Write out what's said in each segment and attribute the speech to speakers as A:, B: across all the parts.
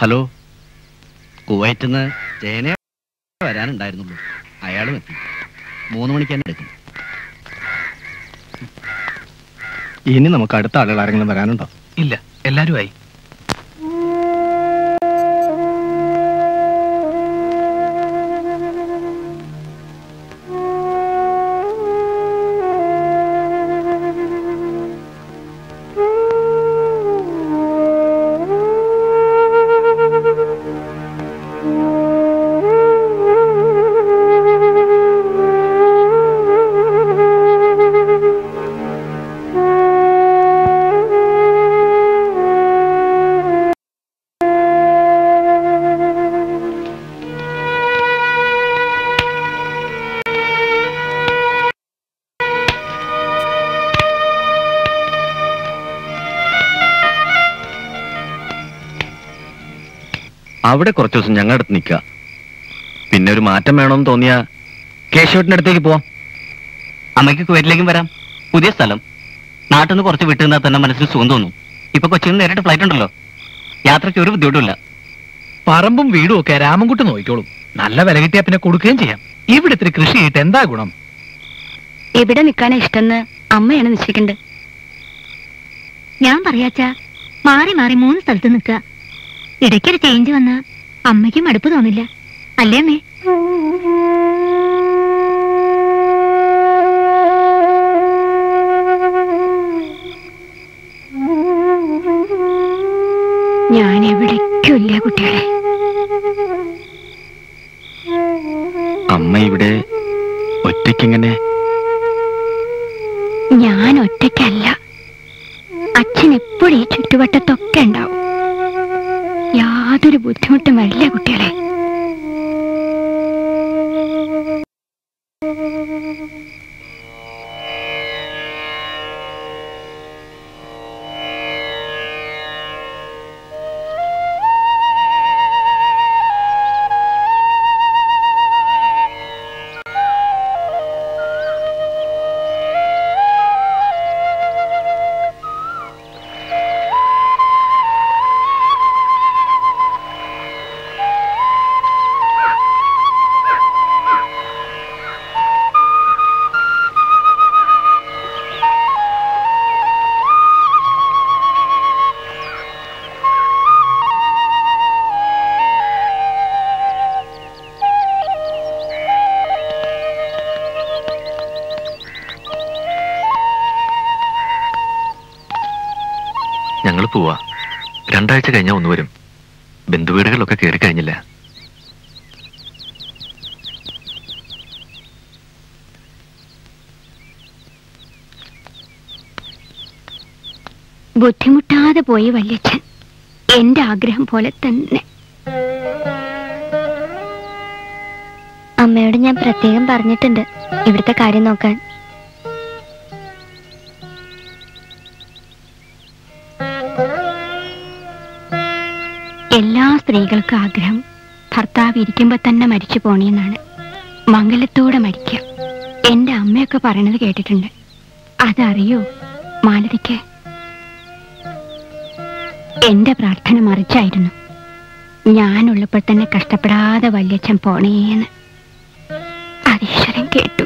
A: hello കുവൈറ്റിൽ നിന്ന് ചേന വരാനുണ്ടായിരുന്നുള്ളൂ അയാളും എത്തി മൂന്ന് മണിക്ക് തന്നെ എടുക്കും
B: ഇനി നമുക്ക് അടുത്ത ആളുകൾ ആരെങ്കിലും വരാനുണ്ടോ
C: ഇല്ല എല്ലാരും ആയി
A: അവിടെ കുറച്ച് ദിവസം ഞങ്ങളുടെ അടുത്ത് നിൽക്കുക പിന്നെ ഒരു മാറ്റം വേണമെന്ന് തോന്നിയ കേശവട്ടിന്റെ അടുത്തേക്ക് പോവാം
D: അമ്മയ്ക്ക് കുവൈറ്റിലേക്കും വരാം പുതിയ സ്ഥലം നാട്ടിൽ നിന്ന് കുറച്ച് വിട്ടു നിന്നാൽ തന്നെ മനസ്സിന് സുഖം തോന്നും ഇപ്പൊ കൊച്ചിയിൽ നിന്ന് നേരിട്ട് ഫ്ലൈറ്റ് ഉണ്ടല്ലോ യാത്രയ്ക്ക് ഒരു ബുദ്ധിമുട്ടില്ല
C: പറമ്പും വീടും ഒക്കെ രാമൻകുട്ടി നോക്കിക്കോളും നല്ല വില കിട്ടിയാ പിന്നെ കൊടുക്കുകയും ചെയ്യാം ഇവിടെ ഇത്തിരി കൃഷി ചെയ്തിട്ട് എന്താ ഗുണം
E: എവിടെ നിൽക്കാനാ ഇഷ്ടന്ന് അമ്മയാണ് നിശ്ചയിക്കേണ്ടത്
F: ഞാൻ പറയാച്ചാ മാറി മാറി മൂന്ന് സ്ഥലത്ത് നിൽക്കുക ഇടയ്ക്കൊരു ചേഞ്ച് വന്ന അമ്മയ്ക്ക് മടുപ്പ് തോന്നില്ല അല്ലേ അമ്മേ
E: ഞാൻ എവിടേക്കും ഇല്ല കുട്ടികളെ
A: അമ്മ ഇവിടെ ഒറ്റയ്ക്കിങ്ങനെ
E: ഞാൻ ഒറ്റയ്ക്കല്ല അച്ഛൻ എപ്പോഴും ഈ ചുറ്റുവട്ടത്തൊക്കെ ഉണ്ടാവും യാതൊരു ബുദ്ധിമുട്ടും വരില്ല കുട്ടികളെ
A: ഞങ്ങൾ പോവാ രണ്ടാഴ്ച കഴിഞ്ഞാൽ ഒന്ന് വരും ബന്ധുവീടുകളിലൊക്കെ കയറി കഴിഞ്ഞില്ല
E: ബുദ്ധിമുട്ടാതെ പോയി വല്യച്ഛൻ എന്റെ ആഗ്രഹം പോലെ തന്നെ
F: അമ്മയോട് ഞാൻ പ്രത്യേകം പറഞ്ഞിട്ടുണ്ട് ഇവിടുത്തെ കാര്യം നോക്കാൻ
E: എല്ലാ സ്ത്രീകൾക്കും ആഗ്രഹം ഭർത്താവ് ഇരിക്കുമ്പോ തന്നെ മരിച്ചു പോണേന്നാണ് മംഗലത്തോടെ മരിക്കുക എന്റെ അമ്മയൊക്കെ പറയണത് കേട്ടിട്ടുണ്ട് അതറിയോ മാലതിക്ക് എന്റെ പ്രാർത്ഥന മറിച്ചായിരുന്നു ഞാനുള്ളപ്പോൾ തന്നെ കഷ്ടപ്പെടാതെ വല്യച്ഛൻ പോണേന്ന് അതീശ്വരൻ കേട്ടു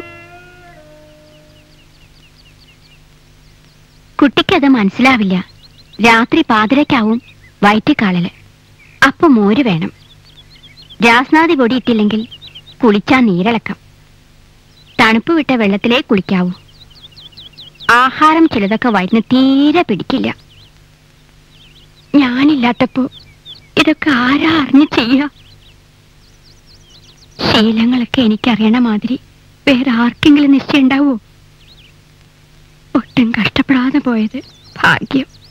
E: കുട്ടിക്കത് മനസ്സിലാവില്ല രാത്രി പാതിരയ്ക്കാവും വയറ്റിക്കാളല് അപ്പൊ മോര് വേണം രാസ്നാദി പൊടി ഇട്ടില്ലെങ്കിൽ കുളിച്ചാ നീരിളക്കം തണുപ്പ് വിട്ട വെള്ളത്തിലേ കുളിക്കാവൂ ആഹാരം ചിലതൊക്കെ വയറ്റിന് തീരെ പിടിക്കില്ല ഞാനില്ലാത്തപ്പോ ഇതൊക്കെ ആരാ അറിഞ്ഞു ചെയ്യ ശീലങ്ങളൊക്കെ എനിക്കറിയണ മാതിരി വേറെ ആർക്കെങ്കിലും നിശ്ചയം ഉണ്ടാവോ ഒട്ടും കഷ്ടപ്പെടാതെ പോയത് ഭാഗ്യം